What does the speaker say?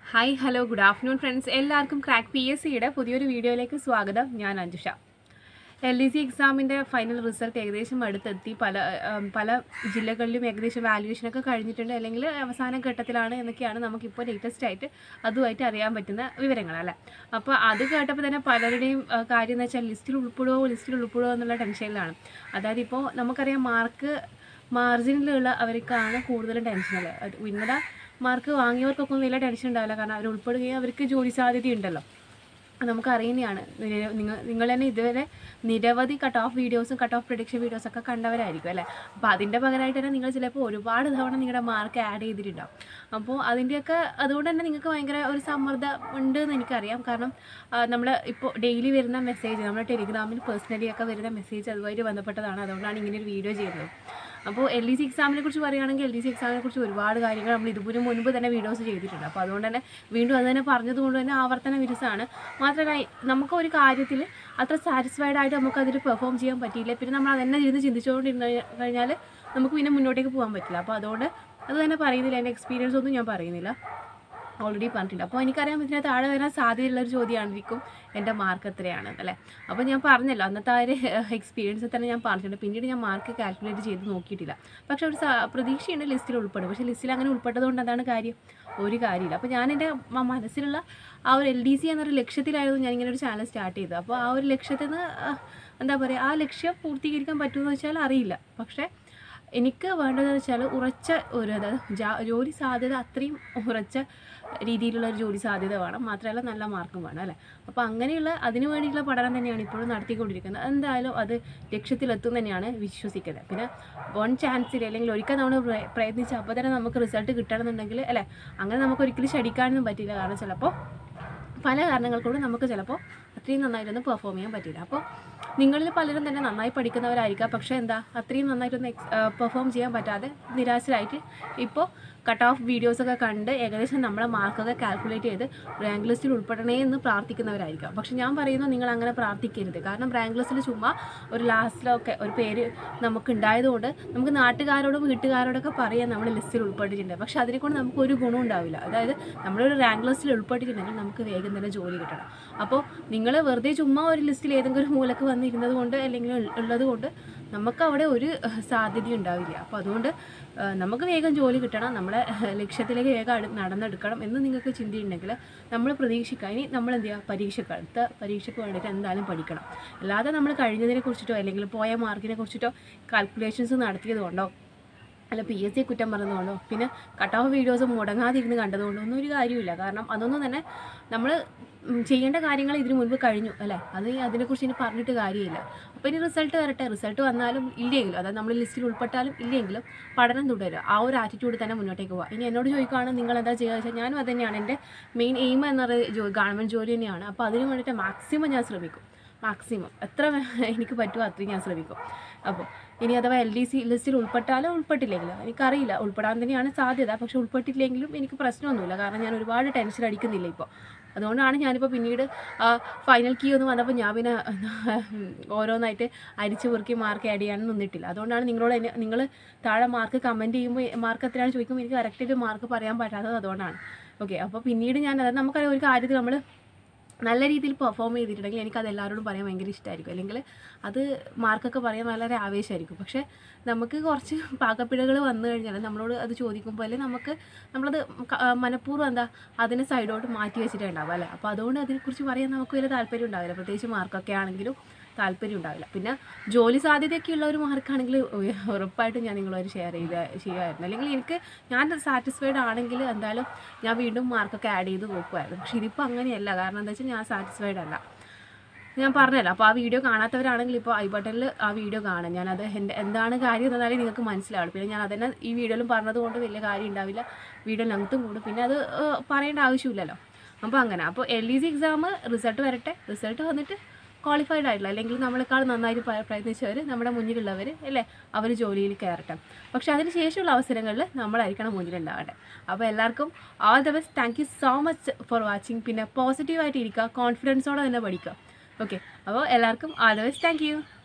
hi hello good afternoon friends എല്ലാവർക്കും crack P S സിയുടെ പുതിയൊരു വീഡിയോയിലേക്ക് സ്വാഗതം ഞാൻ അഞ്ജുഷ എൽ ഡി സി എക്സാമിൻ്റെ ഫൈനൽ റിസൾട്ട് ഏകദേശം അടുത്തെത്തി പല ഉം, പല ജില്ലകളിലും ഏകദേശം വാല്യുവേഷനൊക്കെ കഴിഞ്ഞിട്ടുണ്ട് അല്ലെങ്കിൽ അവസാന ഘട്ടത്തിലാണ് എന്നൊക്കെയാണ് നമുക്കിപ്പോൾ ലേറ്റസ്റ്റ് ആയിട്ട് അതുമായിട്ട് അറിയാൻ പറ്റുന്ന വിവരങ്ങളല്ലേ അപ്പോൾ അത് കേട്ടപ്പോൾ തന്നെ പലരുടെയും ആ, കാര്യം എന്ന് വെച്ചാൽ ലിസ്റ്റിൽ ഉൾപ്പെടുമോ ലിസ്റ്റിൽ ഉൾപ്പെടുമോ എന്നുള്ള ടെൻഷനിലാണ് അതായത് ഇപ്പോൾ നമുക്കറിയാം മാർക്ക് മാർജിനിലുള്ള അവർക്കാണ് കൂടുതലും ടെൻഷനല്ലേ അത് ഉന്നത മാർക്ക് വാങ്ങിയവർക്കൊക്കെ ഒന്നും വലിയ ടെൻഷൻ ഉണ്ടാവില്ല കാരണം അവർ ഉൾപ്പെടുകയും അവർക്ക് ജോലി സാധ്യതയുണ്ടല്ലോ അത് നമുക്ക് അറിയുന്നതാണ് നിര- നിങ്ങൾ നിങ്ങൾ തന്നെ ഇതുവരെ നിരവധി കട്ട് ഓഫ് വീഡിയോസും കട്ട് ഓഫ് പ്രൊഡിക്ഷൻ വീഡിയോസൊക്കെ കണ്ടവരായിരിക്കും അല്ലേ അപ്പോൾ അതിൻ്റെ പകരമായിട്ട് തന്നെ നിങ്ങൾ ചിലപ്പോൾ ഒരുപാട് തവണ നിങ്ങളുടെ മാർക്ക് ആഡ് ചെയ്തിട്ടുണ്ടാവും അപ്പോൾ അതിൻ്റെയൊക്കെ അതുകൊണ്ട് തന്നെ നിങ്ങൾക്ക് ഭയങ്കര ഒരു സമ്മർദ്ദം ഉണ്ട് എന്ന് എനിക്കറിയാം കാരണം നമ്മൾ ഇപ്പോൾ ഡെയിലി വരുന്ന മെസ്സേജ് നമ്മുടെ ടെലിഗ്രാമിൽ പേഴ്സണലി ഒക്കെ വരുന്ന മെസ്സേജ് അതുമായിട്ട് ബന്ധപ്പെട്ടതാണ് അതുകൊണ്ടാണ് ഇങ്ങനെ ഒരു വീഡിയോ ചെയ്യുന്നത് അപ്പോൾ എൽ ഡി സി എക്സാമിനെ കുറിച്ച് പറയുകയാണെങ്കിൽ എൽ ഡി സി എക്സാമിനെ കുറിച്ച് ഒരുപാട് കാര്യങ്ങൾ നമ്മൾ ഇതുപോലും മുൻപ് തന്നെ വീഡിയോസ് ചെയ്തിട്ടുണ്ട് അപ്പോൾ അതുകൊണ്ട് തന്നെ വീണ്ടും അത് തന്നെ പറഞ്ഞതുകൊണ്ട് തന്നെ ആവർത്തന വിരസമാണ് മാത്രമല്ല നമുക്ക് ഒരു കാര്യത്തിൽ അത്ര സാറ്റിസ്ഫൈഡ് ആയിട്ട് നമുക്ക് അതിൽ പെർഫോം ചെയ്യാൻ പറ്റിയില്ല പിന്നെ നമ്മൾ അതന്നെ ഇരുന്ന് ചിന്തിച്ചുകൊണ്ടിരുന്ന് കഴിഞ്ഞാൽ നമുക്ക് പിന്നെ മുന്നോട്ടേക്ക് പോകാൻ പറ്റില്ല അപ്പോൾ അതുകൊണ്ട് അത് തന്നെ പറയുന്നില്ല എൻ്റെ എക്സ്പീരിയൻസ് ഒന്നും ഞാൻ പറയുന്നില്ല ഓൾറെഡി പറഞ്ഞിട്ടുണ്ട് അപ്പോൾ എനിക്കറിയാം ഇതിന് താഴെ വരാൻ സാധ്യതയുള്ള ഒരു ചോദ്യമായിരിക്കും എൻ്റെ മാർക്ക് എത്രയാണ് അല്ലേ അപ്പോൾ ഞാൻ പറഞ്ഞല്ലോ അന്നത്തെ ആ ഒരു എക്സ്പീരിയൻസ് തന്നെ ഞാൻ പറഞ്ഞിട്ടുണ്ട് പിന്നീട് ഞാൻ മാർക്ക് കാൽക്കുലേറ്റ് ചെയ്ത് നോക്കിയിട്ടില്ല പക്ഷേ ഒരു സ- പ്രതീക്ഷയുണ്ട് ലിസ്റ്റിൽ ഉൾപ്പെടും പക്ഷേ ലിസ്റ്റിൽ അങ്ങനെ ഉൾപ്പെട്ടതുകൊണ്ട് എന്താണ് കാര്യം ഒരു കാര്യമില്ല അപ്പോൾ ഞാൻ എൻ്റെ മ- മനസ്സിലുള്ള ആ ഒരു എൽ ഡി സി എന്നൊരു ലക്ഷ്യത്തിലായിരുന്നു ഞാൻ ഇങ്ങനെ ഒരു ചാനൽ സ്റ്റാർട്ട് ചെയ്തത് അപ്പോൾ ആ ഒരു ലക്ഷ്യത്തിൽ നിന്ന് ആ, എന്താ പറയുക ആ ലക്ഷ്യം പൂർത്തീകരിക്കാൻ പറ്റുമെന്ന് വെച്ചാൽ അറിയില്ല പക്ഷേ എനിക്ക് വേണ്ടതെന്ന് വെച്ചാൽ ഉറച്ച ഒരു അതായത് ജാ- ജോലി സാധ്യത അത്രയും ഉറച്ച രീതിയിലുള്ള ഒരു ജോലി സാധ്യത വേണം മാത്രമല്ല നല്ല മാർക്കും വേണം അല്ലേ അപ്പോൾ അങ്ങനെയുള്ള അതിന് വേണ്ടിയിട്ടുള്ള പഠനം തന്നെയാണ് ഇപ്പോഴും നടത്തിക്കൊണ്ടിരിക്കുന്നത് എന്തായാലും അത് ലക്ഷ്യത്തിലെത്തും തന്നെയാണ് വിശ്വസിക്കുന്നത് പിന്നെ വൺ ചാൻസിൽ അല്ലെങ്കിൽ ഒരിക്കൽ നമ്മൾ പ്രയ- പ്രയത്നിച്ച് അപ്പോൾ തന്നെ നമുക്ക് റിസൾട്ട് കിട്ടണമെന്നുണ്ടെങ്കിൽ അല്ലേ അങ്ങനെ നമുക്ക് ഒരിക്കലും ശടിക്കാനൊന്നും പറ്റില്ല കാരണം ചിലപ്പോൾ പല കാരണങ്ങൾ കൊണ്ട് നമുക്ക് ചിലപ്പോൾ അത്രയും നന്നായിട്ടൊന്നും പെർഫോം ചെയ്യാൻ പറ്റില്ല അപ്പോൾ നിങ്ങളിൽ പലരും തന്നെ നന്നായി പഠിക്കുന്നവരായിരിക്കാം പക്ഷേ എന്താ അത്രയും നന്നായിട്ടൊന്നും എക്സ് പെർഫോം ചെയ്യാൻ പറ്റാതെ നിരാശരായിട്ട് ഇപ്പോൾ കട്ട് ഓഫ് വീഡിയോസൊക്കെ കണ്ട് ഏകദേശം നമ്മളെ മാർക്കൊക്കെ കാൽക്കുലേറ്റ് ചെയ്ത് റാങ്ക് ലിസ്റ്റിൽ ഉൾപ്പെടണേ എന്ന് പ്രാർത്ഥിക്കുന്നവരായിരിക്കാം പക്ഷെ ഞാൻ പറയുന്നു നിങ്ങൾ അങ്ങനെ പ്രാർത്ഥിക്കരുത് കാരണം റാങ്ക് ലിസ്റ്റിൽ ചുമ്മാ ഒരു ലാസ്റ്റിലൊക്കെ ഒരു പേര് നമുക്ക് ഉണ്ടായതുകൊണ്ട് നമുക്ക് നാട്ടുകാരോടും വീട്ടുകാരോടൊക്കെ പറയാൻ നമ്മൾ ലിസ്റ്റിൽ ഉൾപ്പെട്ടിട്ടുണ്ട് പക്ഷെ അതിനെക്കൊണ്ട് നമുക്ക് ഒരു ഗുണം ഉണ്ടാവില്ല അതായത് നമ്മളൊരു റാങ്ക് ലിസ്റ്റിൽ ഉൾപ്പെട്ടിട്ടുണ്ടെങ്കിൽ നമുക്ക് വേഗം തന്നെ ജോലി കിട്ടണം അപ്പോൾ നിങ്ങൾ വെറുതെ ചുമ്മാ ഒരു ലിസ്റ്റിൽ ഏതെങ്കിലും ഒരു മൂലക്ക് വന്നിരുന്നത് കൊണ്ട് അല്ലെങ്കിൽ ഉൾ- ഉള്ളത് കൊണ്ട് നമുക്ക് അവിടെ ഒരു ഏഹ്, സാധ്യത ഉണ്ടാവില്ല അപ്പോൾ അതുകൊണ്ട് ഏഹ്, നമുക്ക് വേഗം ജോലി കിട്ടണം നമ്മളെ ഏഹ്, ലക്ഷ്യത്തിലേക്ക് വേഗം അടു നടന്നെടുക്കണം എന്ന് നിങ്ങൾക്ക് ചിന്തയുണ്ടെങ്കിൽ നമ്മൾ പ്രതീക്ഷിക്കുക ഇനി നമ്മൾ എന്ത് ചെയ്യുക പരീക്ഷയ്ക്ക് അടുത്ത പരീക്ഷയ്ക്ക് വേണ്ടിയിട്ട് എന്തായാലും പഠിക്കണം അല്ലാതെ നമ്മൾ കഴിഞ്ഞതിനെ കുറിച്ചിട്ടോ അല്ലെങ്കിൽ പോയ മാർക്കിനെ കുറിച്ചിട്ടോ കാൽക്കുലേഷൻസ് നടത്തിയതുകൊണ്ടോ അല്ല പി എസ് സി കുറ്റം പറഞ്ഞതുകൊണ്ടോ പിന്നെ കട്ട് ഓഫ് വീഡിയോസ് മുടങ്ങാതിരുന്ന് കണ്ടതുകൊണ്ടോ ഒന്നും ഒരു കാര്യമില്ല കാരണം അതൊന്നും തന്നെ നമ്മൾ ചെയ്യേണ്ട കാര്യങ്ങൾ ഇതിനു മുൻപ് കഴിഞ്ഞു അല്ലേ അത് അതിനെക്കുറിച്ച് ഇനി പറഞ്ഞിട്ട് കാര്യമില്ല അപ്പോൾ ഇനി റിസൾട്ട് വരട്ടെ റിസൾട്ട് വന്നാലും ഇല്ലെങ്കിലും അതായത് നമ്മൾ ലിസ്റ്റിൽ ഉൾപ്പെട്ടാലും ഇല്ലെങ്കിലും പഠനം തുടരുക ആ ഒരു ആറ്റിറ്റ്യൂഡ് തന്നെ മുന്നോട്ടേക്ക് പോവുക ഇനി എന്നോട് ചോദിക്കുകയാണ് നിങ്ങൾ എന്താ ചെയ്യുക വെച്ചാൽ ഞാനും അത് തന്നെയാണ് എൻ്റെ മെയിൻ എയിം എന്ന് പറയുന്നത് ജോ ഗവൺമെൻറ് ജോലി തന്നെയാണ് അപ്പോൾ അതിന് വേണ്ടിയിട്ട് മാക്സിമം ഞാൻ ശ്രമിക്കും മാക്സിമം എത്ര എനിക്ക് പറ്റുമോ അത്രയും ഞാൻ ശ്രമിക്കും അപ്പോൾ ഇനി അഥവാ എൽ ഡി സി ലിസ്റ്റിൽ ഉൾപ്പെട്ടാലോ ഉൾപ്പെട്ടില്ലെങ്കിലോ എനിക്കറിയില്ല ഉൾപ്പെടാൻ തന്നെയാണ് സാധ്യത പക്ഷെ ഉൾപ്പെട്ടില്ലെങ്കിലും എനിക്ക് പ്രശ്നമൊന്നുമില്ല കാരണം ഞാൻ ഒരുപാട് ടെൻഷൻ അടിക്കുന്നില്ല ഇപ്പോൾ അതുകൊണ്ടാണ് ഞാനിപ്പോൾ പിന്നീട് ഫൈനൽ കീ ഒന്ന് വന്നപ്പോൾ ഞാൻ പിന്നെ ഓരോന്നായിട്ട് അരിച്ച് പെറുക്കി മാർക്ക് ആഡ് ചെയ്യാൻ നിന്നിട്ടില്ല അതുകൊണ്ടാണ് നിങ്ങളോട് എന്നെ നിങ്ങൾ താഴെ മാർക്ക് കമൻറ്റ് ചെയ്യുമ്പോൾ മാർക്ക് എത്രയാണ് ചോദിക്കുമ്പോൾ എനിക്ക് കറക്റ്റായിട്ട് മാർക്ക് പറയാൻ പറ്റാത്തത് അതുകൊണ്ടാണ് ഓക്കെ അപ്പോൾ പിന്നീട് ഞാൻ അതായത് നമുക്കറിയാം ഒരു കാര്യത്തിൽ നമ്മൾ നല്ല രീതിയിൽ പെർഫോം ചെയ്തിട്ടുണ്ടെങ്കിൽ എനിക്കത് എല്ലാവരോടും പറയാൻ ഭയങ്കര ഇഷ്ടമായിരിക്കും അല്ലെങ്കിൽ അത് മാർക്കൊക്കെ പറയാൻ വളരെ ആവേശമായിരിക്കും പക്ഷേ നമുക്ക് കുറച്ച് പാകപ്പിഴകൾ വന്നു കഴിഞ്ഞാൽ നമ്മളോട് അത് ചോദിക്കുമ്പോൾ അല്ലെങ്കിൽ നമുക്ക് നമ്മളത് ക- ആ, മനഃപൂർവ്വം എന്താ അതിനെ സൈഡോട്ട് മാറ്റി വെച്ചിട്ടുണ്ടാവും അല്ലേ അപ്പോൾ അതുകൊണ്ട് അതിനെക്കുറിച്ച് പറയാൻ നമുക്ക് വലിയ താല്പര്യം ഉണ്ടാവില്ല പ്രത്യേകിച്ച് മാർക്കൊക്കെ ആണെങ്കിലും താല്പര്യം ഉണ്ടാവില്ല പിന്നെ ജോലി സാധ്യതയൊക്കെ ഉള്ള ഒരു മാർക്കാണെങ്കിൽ ഉറപ്പായിട്ടും ഞാൻ നിങ്ങളൊരു ഷെയർ ചെയ്ത് ചെയ്യുമായിരുന്നു അല്ലെങ്കിൽ എനിക്ക് ഞാൻ സാറ്റിസ്ഫൈഡ് ആണെങ്കിൽ എന്തായാലും ഞാൻ വീണ്ടും മാർക്കൊക്കെ ആഡ് ചെയ്ത് നോക്കുമായിരുന്നു പക്ഷെ ഇതിപ്പോൾ അങ്ങനെയല്ല കാരണം എന്താ വെച്ചാൽ ഞാൻ സാറ്റിസ്ഫൈഡ് അല്ല ഞാൻ പറഞ്ഞല്ലോ അപ്പോൾ ആ വീഡിയോ കാണാത്തവരാണെങ്കിൽ ഇപ്പോൾ ഐ ബട്ടണിൽ ആ വീഡിയോ കാണാം ഞാനത് എൻ്റെ എന്താണ് കാര്യം എന്നാലും നിങ്ങൾക്ക് മനസ്സിലാവും പിന്നെ ഞാൻ അതന്നെ ഈ വീഡിയോയിലും പറഞ്ഞത് കൊണ്ട് വലിയ കാര്യം ഉണ്ടാവില്ല വീഡിയോ ലെങ്ത്തും കൂടും പിന്നെ അത് ഏഹ്, പറയേണ്ട ആവശ്യമില്ലല്ലോ അപ്പോൾ അങ്ങനെ അപ്പോൾ L E C exam result വരട്ടെ റിസൾട്ട് വന്നിട്ട് ക്വാളിഫൈഡ് ആയിട്ടുള്ള അല്ലെങ്കിൽ നമ്മളെക്കാൾ നന്നായിട്ട് പ്ര- പ്രയത്നിച്ചവർ നമ്മുടെ മുന്നിലുള്ളവർ അല്ലേ അവർ ജോലിയിൽ കയറട്ടെ പക്ഷേ അതിന് ശേഷമുള്ള അവസരങ്ങളിൽ നമ്മളായിരിക്കണം മുന്നിലുണ്ടാവട്ടെ അപ്പോൾ എല്ലാവർക്കും all the best thank you so much for watching പിന്നെ പോസിറ്റീവായിട്ട് ഇരിക്കുക കോൺഫിഡൻസോടെ തന്നെ പഠിക്കുക ഓക്കെ അപ്പോൾ എല്ലാവർക്കും all the best thank U